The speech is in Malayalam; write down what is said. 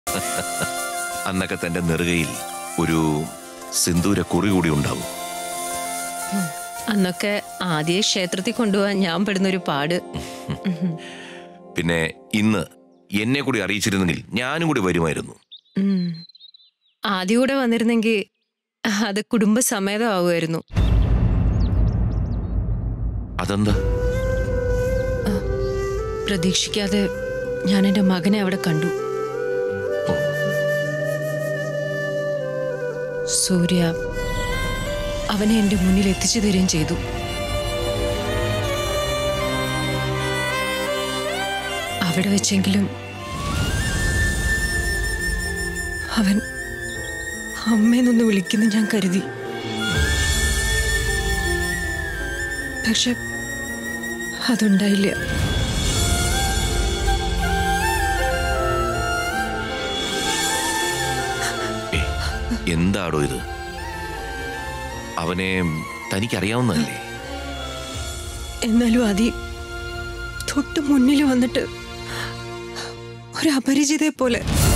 അന്നൊക്കെ തന്റെ നെറുകയിൽ ഒരു സിന്ദൂര കുറി കൂടി ഉണ്ടാവും അന്നൊക്കെ ആദ്യ ക്ഷേത്രത്തിൽ കൊണ്ടുപോകാൻ ഞാൻ പെടുന്നൊരു പാട് പിന്നെ ഇന്ന് എന്നെ കൂടി അറിയിച്ചിരുന്നെങ്കിൽ ഞാനും കൂടി വരുമായിരുന്നു ഉം. ആദ്യം കൂടെ വന്നിരുന്നെങ്കിൽ അത് കുടുംബസമേതമാവുമായിരുന്നു അതെന്താ പ്രതീക്ഷിക്കാതെ ഞാൻ എൻ്റെ മകനെ അവിടെ കണ്ടു സൂര്യ അവനെ എൻ്റെ മുന്നിൽ എത്തിച്ചു തരികയും ചെയ്തു അവിടെ വെച്ചെങ്കിലും അവൻ അമ്മയെന്നൊന്ന് വിളിക്കുന്നു ഞാൻ കരുതി പക്ഷെ അതുണ്ടായില്ല ഏ എന്താടോ ഇത് അവനെ തനിക്കറിയാവുന്നതല്ലേ എന്നാലും അതി തൊട്ട് മുന്നിൽ വന്നിട്ട് ഒരു അപരിചിതയെ പോലെ